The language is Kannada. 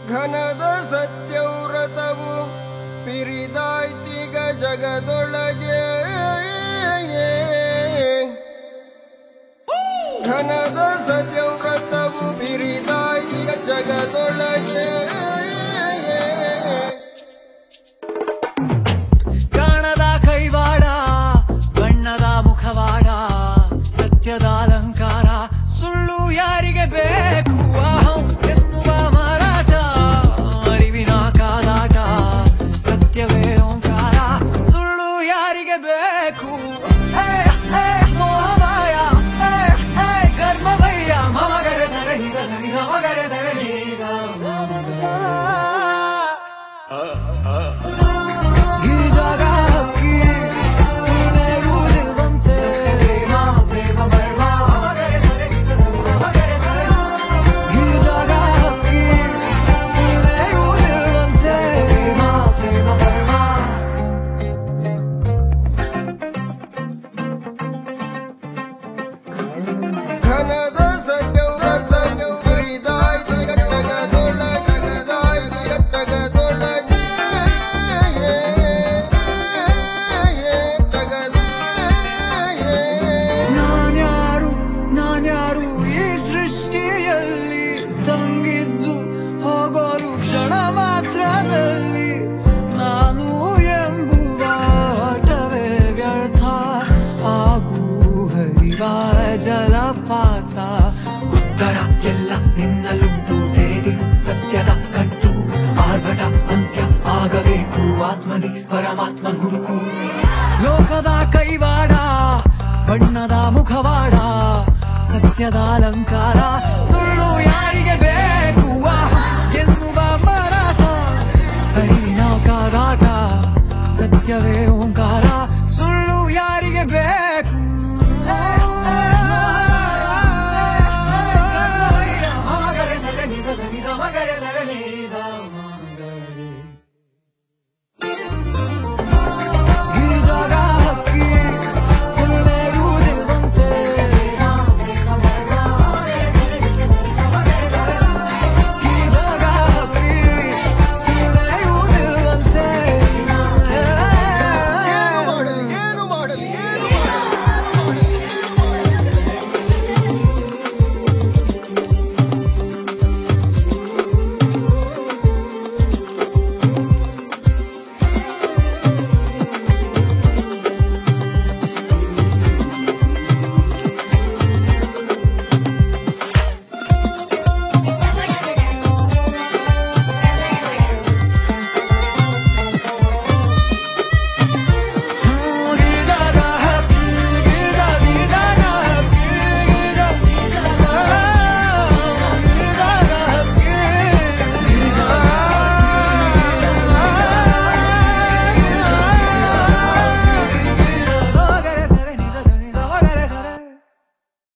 ಘನದ ಸತ್ಯವ್ರತವು ಪಿರಿದಾಯ್ತಿಗ ಜಗದೊಳಗೆ ಘನದ ಸತ್ಯವ್ರತವು ಪಿರಿದಾಯ್ತಿಗ ಜಗದೊಳಗೆ ಕಾಣದ ಕೈವಾಡ ಬಣ್ಣದ ಮುಖವಾಡ ಸತ್ಯದ ಅಲಂಕಾರ ಸುಳ್ಳು ಯಾರಿಗೆ ಬೇಕು ಅಹಂ ಎನ್ನುವ ಮಾರಾಟ ಅರಿವಿನ ಕಾದಾಟ ಸತ್ಯವೇ ಓಂಕಾರ ಸುಳ್ಳು ಯಾರಿಗೆ ಬೇಕು ಹೇ, ಹೇ, ಮೋಹಮಾಯ ಹೇ, ಹೇ, ಕರ್ಮವಯ್ಯ ಮಮಗರೆ ಸರಣಿ ಸರಣಿ ಸಮಗರೆ ಸರಣಿ ಈ ಜಾಗ ಹಕ್ಕಿ ಸುನೆ ಉಳಿವಂತೆ ಪ್ರೇಮ ಪ್ರೇಮ ಮರ್ಮ ಮಮಗರೆ ಸರಣಿ ಸರಣಿ ಸಮಗರೆ ಸರಣಿ ಈ ಜಾಗ ಹಕ್ಕಿ ಸುನೆ ಉಳಿವಂತೆ ಪ್ರೇಮ ಪ್ರೇಮ ಮರ್ಮ ಘನದ ಸತ್ಯವ್ರತವು ಪಿರಿದಾಯ್ತಿಗ ಜಗದೊಳಗೆ ಜಗದಾಯ್ತಿಗ ಜಗದೊಳಗೆ ಜಗದೊಳಗೆ ನಾನ್ಯಾರು ನಾನ್ಯಾರು ಈ ಸೃಷ್ಟಿಯಲ್ಲಿ ತಂಗಿದ್ದು ಹೋಗೋರು ಕ್ಷಣ ಮಾತ್ರದಲ್ಲಿ ನಾನು ಎಂಬುವ ಆಟವೇ ವ್ಯರ್ಥ ಹಾಗೂ ಹರಿವ ಜಲಪಾತ ಉತ್ತರ ಎಲ್ಲ ನಿನ್ನಲ್ಲುಂಟು ತೆರೆದಿಡು ಸತ್ಯದ ಕಟ್ಟು ಆರ್ಭಟ ಅಂತ್ಯ ಆಗಬೇಕು ಆತ್ಮನಿ ಪರಮಾತ್ಮ ಹುಡುಕು ಲೋಕದ ಕೈವಾಡ ಬಣ್ಣದ ಮುಖವಾಡ ಸತ್ಯದ ಅಲಂಕಾರ